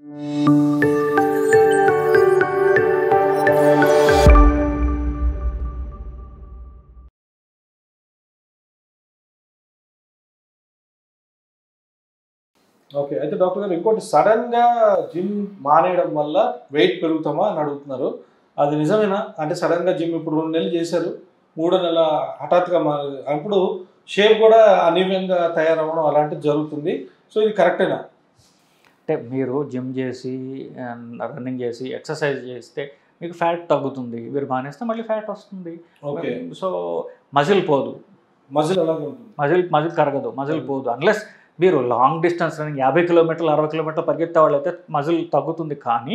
Okay అయితే doctor గారు ఇంకోటి సడన్ గా జిమ్ మానేయడం వల్ల వెయిట్ పెరుగుతామా అని అడుగుతున్నారు అది నిజమేనా అంటే సడన్ గా జిమ్ ఇప్పుడు రెండు నెలలు చేశారు మూడో నెల హఠాత్తుగా మారి అప్పుడు షేప్ కూడా అనీవ్యంగా తయారవ్వడం అలాంటిది జరుగుతుంది సో ఇది కరెక్టేనా అంటే మీరు జిమ్ చేసి రన్నింగ్ చేసి ఎక్సర్సైజ్ చేస్తే మీకు ఫ్యాట్ తగ్గుతుంది మీరు మానేస్తే మళ్ళీ ఫ్యాట్ వస్తుంది ఓకే సో మజిల్ పోదు మజిల్ అలాగే ఉంటుంది మజిల్ మజిల్ కరగదు మజిల్ పోదు అన్లెస్ మీరు లాంగ్ డిస్టెన్స్ రన్నింగ్ యాభై కిలోమీటర్లు అరవై కిలోమీటర్లు పరిగెత్తే వాళ్ళైతే మజిల్ తగ్గుతుంది కానీ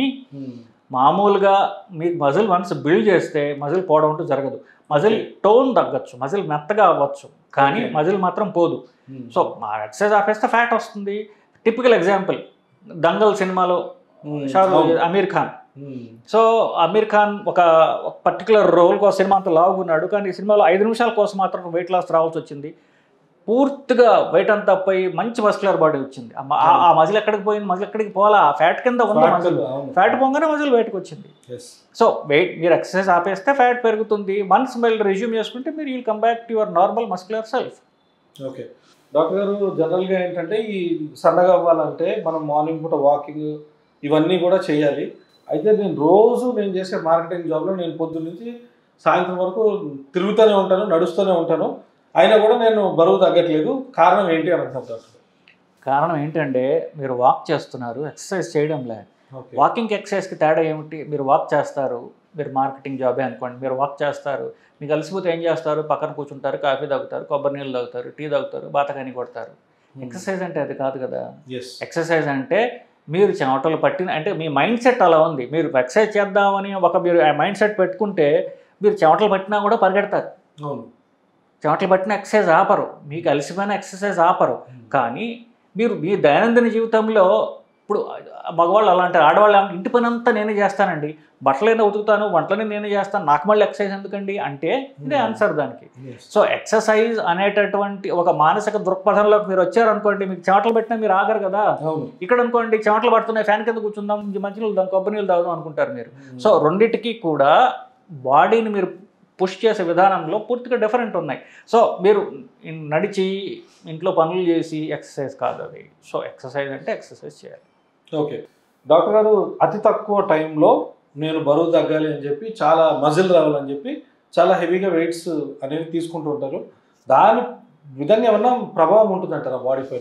మామూలుగా మీకు మజిల్ వన్స్ బిల్డ్ చేస్తే మజిల్ పోవడం అంటూ జరగదు మజిల్ టోన్ తగ్గచ్చు మజిల్ మెత్తగా అవ్వచ్చు కానీ Okay. మజిల్ మాత్రం పోదు సో మా ఎక్సర్సైజ్ ఆపేస్తే ఫ్యాట్ వస్తుంది టిపికల్ ఎగ్జాంపుల్ దంగల్ సినిమాలో షారూక్ అమీర్ ఖాన్ సో అమీర్ ఖాన్ ఒక పర్టికులర్ రోల్ కోసం సినిమా అంతా లాగున్నాడు కానీ ఈ సినిమాలో ఐదు నిమిషాల కోసం మాత్రం వెయిట్ లాస్ రావాల్సి వచ్చింది పూర్తిగా వెయిట్ అంతా పోయి మంచి మస్కులర్ బాడీ వచ్చింది ఆ మ- ఆ- ఆ మజిల్ ఎక్కడికి పోయింది మజిల్ ఎక్కడికి పోలా ఫ్యాట్ కింద ఉంది మజిల్ ఫ్యాట్ పోగానే మజిల్ బయటకు వచ్చింది సో వెయిట్ మీరు ఎక్సర్సైజ్ ఆపేస్తే ఫ్యాట్ పెరుగుతుంది వన్స్ మళ్ళీ రెజ్యూమ్ చేసుకుంటే మీరు will come back to your normal muscular self okay doctor గారు జనరల్గా ఏంటంటే ఈ సన్నగా అవ్వాలంటే మనం మార్నింగ్ పూట వాకింగ్ ఇవన్నీ కూడా చేయాలి అయితే నేను రోజు నేను చేసే మార్కెటింగ్ జాబ్లో నేను పొద్దు నుంచి సాయంత్రం వరకు తిరుగుతూనే ఉంటాను నడుస్తూనే ఉంటాను అయినా కూడా నేను బరువు తగ్గట్లేదు కారణం ఏంటి అని అంటారు డాక్టర్ కారణం ఏంటంటే మీరు వాక్ చేస్తున్నారు ఎక్సర్సైజ్ చేయడం లే ఓకే వాకింగ్ ఎక్సర్సైజ్కి తేడా ఏమిటి మీరు వాక్ చేస్తారు మీరు మార్కెటింగ్ జాబే అనుకోండి మీరు వాక్ చేస్తారు మీకు అలసిపోతే ఏం చేస్తారు పక్కన కూర్చుంటారు కాఫీ తాగుతారు కొబ్బరి నీళ్ళు తాగుతారు టీ తాగుతారు బాతకాని కొడతారు ఎక్సర్సైజ్ అంటే అది కాదు కదా ఎస్ ఎక్సర్సైజ్ అంటే మీరు చెమటలు పట్టిన అంటే మీ మైండ్ సెట్ అలా ఉంది మీరు ఎక్సర్సైజ్ చేద్దామని ఒక మీరు ఆ మైండ్ సెట్ పెట్టుకుంటే మీరు చెమటలు పట్టినా కూడా పరిగెడతారు అవును చెమటలు పట్టిన ఎక్సర్సైజ్ ఆపరు మీకు అలసిపోయిన ఎక్సర్సైజ్ ఆపరు కానీ మీరు మీ దైనందిన జీవితంలో ఇప్పుడు మగవాళ్ళు అలా అంటారు ఆడవాళ్ళు ఏమంటారు, ఇంటి పని అంతా నేనే చేస్తానండి బట్టలైనా ఉతుకుతాను వంటలని నేనే చేస్తాను నాకు మళ్ళీ ఎక్సర్సైజ్ ఎందుకండి అంటే ఇదే ఆన్సర్ దానికి Yes. సో ఎక్సర్సైజ్ అనేటటువంటి ఒక మానసిక దృక్పథంలోకి మీరు వచ్చారనుకోండి మీకు చెమటలు పెట్టినా మీరు ఆగరు కదా అవును ఇక్కడ అనుకోండి చెమటలు పడుతున్నాయి ఫ్యాన్ కింద కూర్చుందాం మంచినీళ్ళు తాగుదాం కొబ్బరి నీళ్ళు తాగుదాం అనుకుంటారు మీరు సో రెండింటికి కూడా బాడీని మీరు పుష్ చేసే విధానంలో పూర్తిగా డిఫరెంట్ ఉన్నాయి సో మీరు ఇన్- నడిచి ఇంట్లో పనులు చేసి ఎక్సర్సైజ్ కాదు అది సో ఎక్సర్సైజ్ అంటే ఎక్సర్సైజ్ చేయాలి ఓకే డాక్టర్ గారు అతి తక్కువ టైంలో నేను బరువు తగ్గాలి అని చెప్పి చాలా మజిల్ రావాలని చెప్పి చాలా హెవీగా వెయిట్స్ అనేవి తీసుకుంటూ ఉంటారు దాని విధంగా ఏమన్నా ప్రభావం ఉంటుందంటారా బాడీ పైన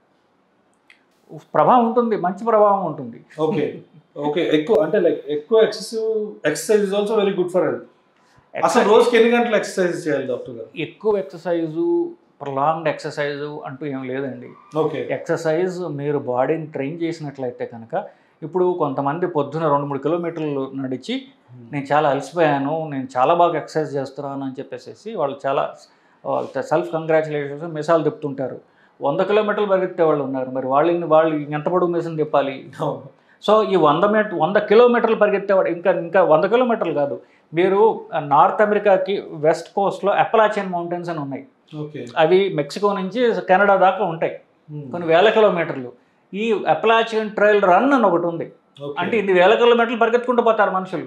ప్రభావం ఉంటుంది మంచి ప్రభావం ఉంటుంది ఓకే ఓకే ఎక్కువ అంటే లైక్ ఎక్కువ excessive exercise is also very good for health అసలు రోజుకి ఎన్ని గంటలు ఎక్సర్సైజ్ చేయాలి డాక్టర్ గారు ఎక్కువ ఎక్సర్సైజు ప్రొలాంగ్డ్ ఎక్సర్సైజ్ అంటూ ఏం లేదండి ఓకే ఎక్సర్సైజ్ మీరు బాడీని ట్రైన్ చేసినట్లయితే కనుక ఇప్పుడు కొంతమంది పొద్దున రెండు మూడు కిలోమీటర్లు నడిచి నేను చాలా అలసిపోయాను నేను చాలా బాగా ఎక్సర్సైజ్ చేస్తున్నాను అని చెప్పేసి వాళ్ళు చాలా సెల్ఫ్ కంగ్రాచులేషన్స్ మిసాలు తిప్పుతుంటారు వంద కిలోమీటర్లు పరిగెత్తే వాళ్ళు ఉన్నారు మరి వాళ్ళని వాళ్ళు ఎంత పొడుగు మిషన్ తిప్పాలి సో ఈ వంద మీటర్ వంద కిలోమీటర్లు పరిగెత్తేవాడు ఇంకా ఇంకా వంద కిలోమీటర్లు కాదు మీరు నార్త్ అమెరికాకి వెస్ట్ కోస్ట్లో అపలాచియన్ మౌంటైన్స్ అని ఉన్నాయి ఓకే అవి మెక్సికో నుంచి కెనడా దాకా ఉంటాయి కొన్ని వేల కిలోమీటర్లు ఈ అపలాచియన్ ట్రైల్ రన్ అని ఒకటి ఉంది అంటే ఇన్ని వేల కిలోమీటర్లు పరిగెత్తుకుంటూ పోతారు మనుషులు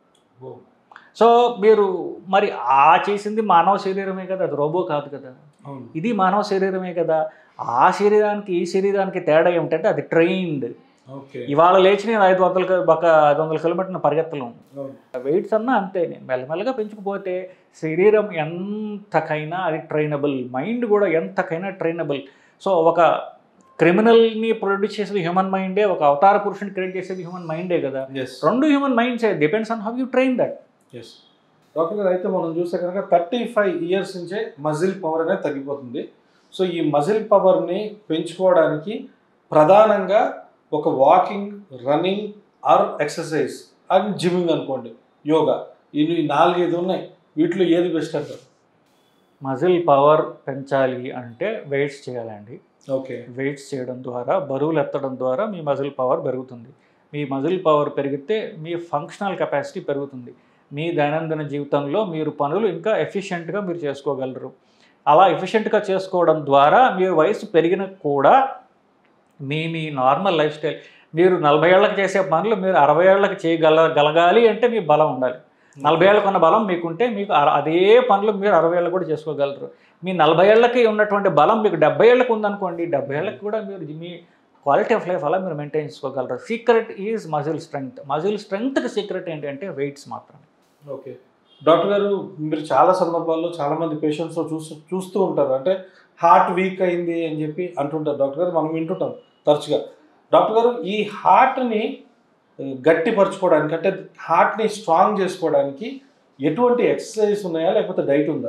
సో మీరు మరి ఆ చేసింది మానవ శరీరమే కదా అది రోబో కాదు కదా అవును ఇది మానవ శరీరమే కదా ఆ శరీరానికి ఈ శరీరానికి తేడా ఏమిటంటే అది ట్రైన్డ్ ఓకే ఇవాళ లేచి నేను ఐదు వందల కి- ఒక ఐదు వందల కిలోమీటర్లు పరిగెత్తలేము అవును వెయిట్స్ అన్నా అంతే నేను మెల్లమెల్లగా పెంచుకుపోతే శరీరం ఎంతకైనా అది ట్రైనబుల్ మైండ్ కూడా ఎంతకైనా ట్రైనబుల్ సో ఒక క్రిమినల్ని ప్రొడ్యూస్ చేసేది హ్యూమన్ మైండే ఒక అవతార పురుషుని క్రియేట్ చేసేది హ్యూమన్ మైండే కదా ఎస్ రెండు human minds depends on how you train that yes doctor గారు అయితే మనం చూస్తే కనుక థర్టీ ఫైవ్ ఇయర్స్ నుంచే మజిల్ పవర్ అనేది తగ్గిపోతుంది సో ఈ మజిల్ పవర్ని పెంచుకోవడానికి ప్రధానంగా ఒక walking running or exercise and gymming అనుకోండి యోగా ఇవి నాలుగైదు ఉన్నాయి వీటిలో ఏది బెస్ట్ అంటారు మజిల్ పవర్ పెంచాలి అంటే వెయిట్స్ చేయాలండి ఓకే వెయిట్స్ చేయడం ద్వారా బరువులు ఎత్తడం ద్వారా మీ మజిల్ పవర్ పెరుగుతుంది మీ మజిల్ పవర్ పెరిగితే మీ ఫంక్షనల్ కెపాసిటీ పెరుగుతుంది మీ దైనందిన జీవితంలో మీరు పనులు ఇంకా ఎఫిషియెంట్గా మీరు చేసుకోగలరు అలా ఎఫిషియెంట్గా చేసుకోవడం ద్వారా మీ వయసు పెరిగిన కూడా మీ మీ నార్మల్ లైఫ్ స్టైల్ మీరు నలభై ఏళ్ళకి చేసే పనులు మీరు అరవై ఏళ్ళకి చేయగల గలగాలి అంటే మీ బలం ఉండాలి నలభై ఏళ్ళకు ఉన్న బలం మీకుంటే మీకు అర- అదే పనులు మీరు అరవై ఏళ్ళకు కూడా చేసుకోగలరు మీ నలభై ఏళ్ళకి ఉన్నటువంటి బలం మీకు డెబ్బై ఏళ్ళకి ఉందనుకోండి డెబ్బై ఏళ్ళకి కూడా మీరు మీ క్వాలిటీ ఆఫ్ లైఫ్ అలా మీరు మెయింటైన్ చేసుకోగలరు secret is muscle strength muscle స్ట్రెంగ్త్కి సీక్రెట్ ఏంటంటే వెయిట్స్ మాత్రమే ఓకే డాక్టర్ గారు మీరు చాలా సందర్భాల్లో చాలా మంది పేషెంట్స్ చూస్తూ చూస్తూ ఉంటారు అంటే హార్ట్ వీక్ అయింది అని చెప్పి అంటుంటారు డాక్టర్ గారు మనం వింటుంటాం తరచుగా డాక్టర్ గారు ఈ హార్ట్ని గట్టిపరచుకోవడానికి అంటే హార్ట్ని స్ట్రాంగ్ చేసుకోవడానికి ఎటువంటి ఎక్సర్సైజ్ ఉన్నాయా లేకపోతే డైట్ ఉందా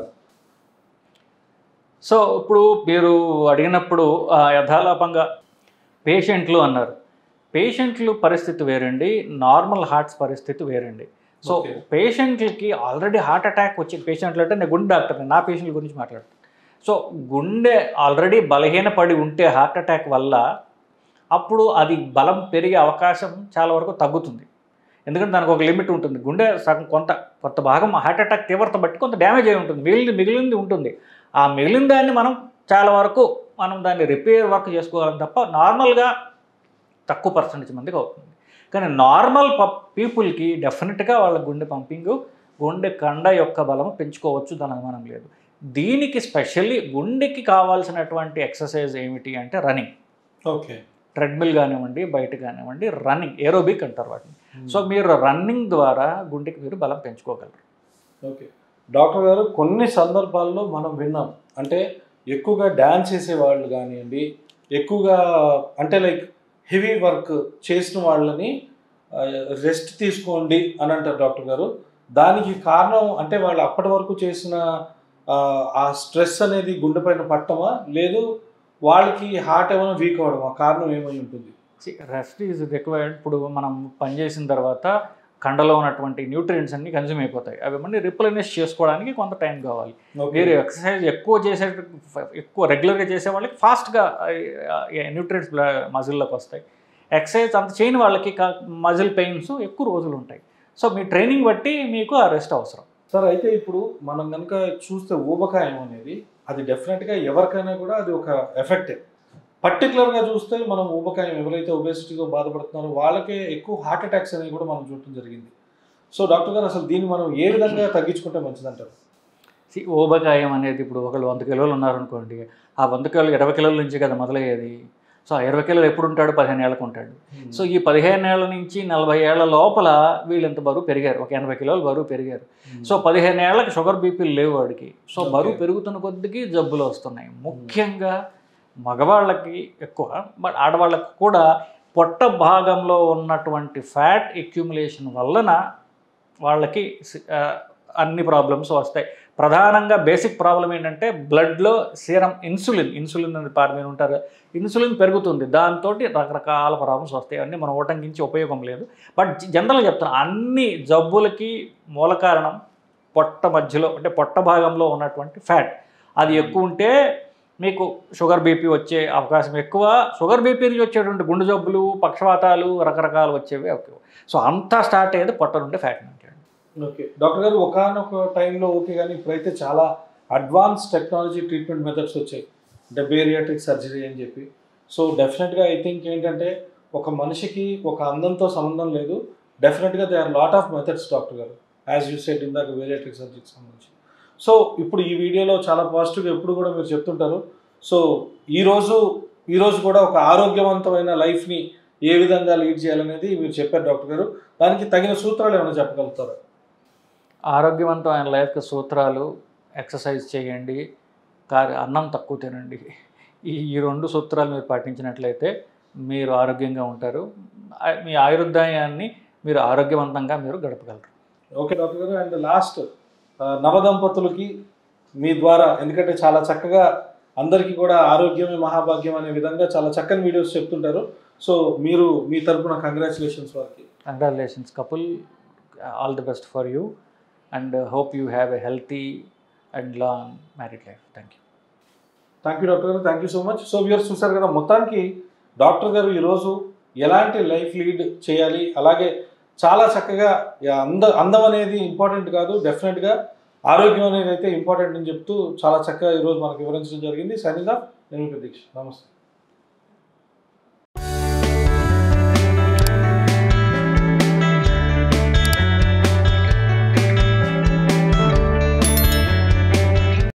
సో ఇప్పుడు మీరు అడిగినప్పుడు ఆ, యథాలాపంగా పేషెంట్లు అన్నారు పేషెంట్లు పరిస్థితి వేరండి నార్మల్ హార్ట్స్ పరిస్థితి వేరండి సో Okay. పేషెంట్లకి ఆల్రెడీ హార్ట్ అటాక్ వచ్చిన పేషెంట్లు అంటే నేను గుండె డాక్టర్ని నా పేషెంట్ల గురించి మాట్లాడుతాను సో గుండె ఆల్రెడీ బలహీనపడి ఉంటే హార్ట్ అటాక్ వల్ల అప్పుడు అది బలం పెరిగే అవకాశం చాలా వరకు తగ్గుతుంది ఎందుకంటే దానికి ఒక లిమిట్ ఉంటుంది గుండె సగం కొంత కొంత భాగం హార్ట్ అటాక్ తీవ్రత బట్టి కొంత డ్యామేజ్ అయి ఉంటుంది మిగిలింది మిగిలింది ఉంటుంది ఆ మిగిలిన దాన్ని మనం చాలా వరకు మనం దాన్ని రిపేర్ వర్క్ చేసుకోగలం తప్ప నార్మల్గా తక్కువ పర్సెంటేజ్ మందికి అవుతుంది కానీ నార్మల్ ప పీపుల్కి డెఫినెట్గా వాళ్ళ గుండె పంపింగ్ గుండె కండ యొక్క బలం పెంచుకోవచ్చు దాని అనుమానం లేదు దీనికి స్పెషల్లీ గుండెకి కావాల్సినటువంటి ఎక్సర్సైజ్ ఏమిటి అంటే రన్నింగ్ ఓకే ట్రెడ్మిల్ కానివ్వండి బయట కానివ్వండి రన్నింగ్ ఏరోబిక్ అంటారు వాటిని సో మీరు రన్నింగ్ ద్వారా గుండెకి మీరు బలం పెంచుకోగలరు ఓకే డాక్టర్ గారు కొన్ని సందర్భాల్లో మనం విన్నాం అంటే ఎక్కువగా డ్యాన్స్ చేసే వాళ్ళు కానివ్వండి ఎక్కువగా అంటే లైక్ హెవీ వర్క్ చేసిన వాళ్ళని రెస్ట్ తీసుకోండి అని అంటారు డాక్టర్ గారు దానికి కారణం అంటే వాళ్ళు అప్పటి వరకు చేసిన ఆ, ఆ స్ట్రెస్ అనేది గుండె పైన పట్టమా లేదు వాళ్ళకి హార్ట్ ఏమైనా వీక్ అవ్వడమా కారణం ఏమై ఉంటుంది రెస్ట్ ఈజ్ రిక్వైర్డ్ ఇప్పుడు మనం పనిచేసిన తర్వాత కండలో ఉన్నటువంటి న్యూట్రియంట్స్ అన్ని కన్జ్యూమ్ అయిపోతాయి అవి మళ్ళీ రిప్లెనిష్ చేసుకోవడానికి కొంత టైం కావాలి ఓకే మీరు ఎక్సర్సైజ్ ఎక్కువ చేసే ఎక్కువ రెగ్యులర్గా చేసే వాళ్ళకి ఫాస్ట్గా న్యూట్రియంట్స్ మజిల్లోకి వస్తాయి ఎక్సర్సైజ్ అంత చేయని వాళ్ళకి మజిల్ పెయిన్స్ ఎక్కువ రోజులు ఉంటాయి సో మీ ట్రైనింగ్ బట్టి మీకు ఆ రెస్ట్ అవసరం సార్ అయితే ఇప్పుడు మనం కనుక చూస్తే ఊబకాయం అనేది అది డెఫినెట్గా ఎవరికైనా కూడా అది ఒక ఎఫెక్టే పర్టికులర్గా చూస్తే మనం ఊబకాయం ఎవరైతే ఒబేసిటీతో బాధపడుతున్నారో వాళ్ళకే ఎక్కువ హార్ట్ అటాక్స్ అనేవి కూడా మనం చూడటం జరిగింది సో డాక్టర్ గారు అసలు దీన్ని మనం ఏ విధంగా తగ్గించుకుంటే మంచిదంటారు See, ఊబకాయం అనేది ఇప్పుడు ఒకళ్ళు వంద కిలోలు ఉన్నారనుకోండి ఆ వంద కిలోలు ఇరవై కిలోల నుంచి కదా మొదలయ్యేది సో ఆ ఇరవై కిలోలు ఎప్పుడు ఉంటాడు పదిహేను ఏళ్ళకు ఉంటాడు సో ఈ పదిహేను ఏళ్ళ నుంచి నలభై ఏళ్ళ లోపల వీళ్ళు ఎంత బరువు పెరిగారు ఒక ఎనభై కిలోలు బరువు పెరిగారు సో పదిహేను ఏళ్ళకి షుగర్ బీపీలు లేవు వాడికి సో Okay. బరువు పెరుగుతున్న కొద్దికి జబ్బులు వస్తున్నాయి ముఖ్యంగా మగవాళ్ళకి ఎక్కువ బట్ ఆడవాళ్ళకి కూడా పొట్ట భాగంలో ఉన్నటువంటి ఫ్యాట్ ఎక్యుములేషన్ వలన వాళ్ళకి సి- ఆ, అన్ని ప్రాబ్లమ్స్ వస్తాయి ప్రధానంగా బేసిక్ ప్రాబ్లం ఏంటంటే బ్లడ్లో సీరం ఇన్సులిన్ ఇన్సులిన్ అనేది పారి మీరు ఉంటారు ఇన్సులిన్ పెరుగుతుంది దాంతో రకరకాల ప్రాబ్లమ్స్ వస్తాయి అన్నీ మనం ఓటంకించి ఉపయోగం లేదు బట్ జనరల్గా చెప్తాను అన్ని జబ్బులకి మూల కారణం పొట్ట మధ్యలో అంటే పొట్ట భాగంలో ఉన్నటువంటి ఫ్యాట్ అది ఎక్కువ ఉంటే మీకు షుగర్ బీపీ వచ్చే అవకాశం ఎక్కువ షుగర్ బీపీ నుంచి వచ్చేటువంటి గుండె జబ్బులు పక్షవాతాలు రకరకాలు వచ్చేవి ఎక్కువ సో అంతా స్టార్ట్ అయ్యేది పొట్ట నుండి ఫ్యాట్ నుంచి ఓకే డాక్టర్ గారు ఒకనొక టైంలో ఓకే కానీ ఇప్పుడైతే చాలా అడ్వాన్స్ టెక్నాలజీ ట్రీట్మెంట్ మెథడ్స్ వచ్చాయి అంటే బేరియాట్రిక్ సర్జరీ అని చెప్పి సో డెఫినెట్గా ఐ థింక్ ఏంటంటే ఒక మనిషికి ఒక అందంతో సంబంధం లేదు డెఫినెట్గా they are lot of methods doctor గారు యాజ్ యూ సెట్ ఇందాక బేరియాట్రిక్ సర్జరీకి సంబంధించి సో ఇప్పుడు ఈ వీడియోలో చాలా పాజిటివ్గా ఎప్పుడు కూడా మీరు చెప్తుంటారు సో ఈరోజు ఈరోజు కూడా ఒక ఆరోగ్యవంతమైన లైఫ్ని ఏ విధంగా లీడ్ చేయాలనేది మీరు చెప్పారు డాక్టర్ గారు దానికి తగిన సూత్రాలు ఏమైనా చెప్పగలుగుతారా ఆరోగ్యవంతమైన లైఫ్కి సూత్రాలు ఎక్సర్సైజ్ చేయండి కారు అన్నం తక్కువ తినండి ఈ ఈ రెండు సూత్రాలు మీరు పాటించినట్లయితే మీరు ఆరోగ్యంగా ఉంటారు ఆ- మీ ఆయుర్దాయాన్ని మీరు ఆరోగ్యవంతంగా మీరు గడపగలరు ఓకే డాక్టర్ గారు అండ్ లాస్ట్ నవదంపతులకి మీ ద్వారా ఎందుకంటే చాలా చక్కగా అందరికీ కూడా ఆరోగ్యమే మహాభాగ్యం అనే విధంగా చాలా చక్కని వీడియోస్ చెప్తుంటారు సో మీరు మీ తరపున కంగ్రాచులేషన్స్ వారికి congratulations couple all the best for you and hope you have a healthy and long married life thank you thank you doctor గారు thank you so much so viewers చూసారు కదా మొత్తానికి doctor గారు ఈరోజు ఎలాంటి లైఫ్ లీడ్ చేయాలి అలాగే చాలా చక్కగా యా, అంద అందం అనేది ఇంపార్టెంట్ కాదు డెఫినెట్గా ఆరోగ్యం అనేది అయితే ఇంపార్టెంట్ అని చెప్తూ చాలా చక్కగా ఈరోజు మనకు వివరించడం జరిగింది సైనింగ్ ఆఫ్ నేను ప్రతీక్ష నమస్తే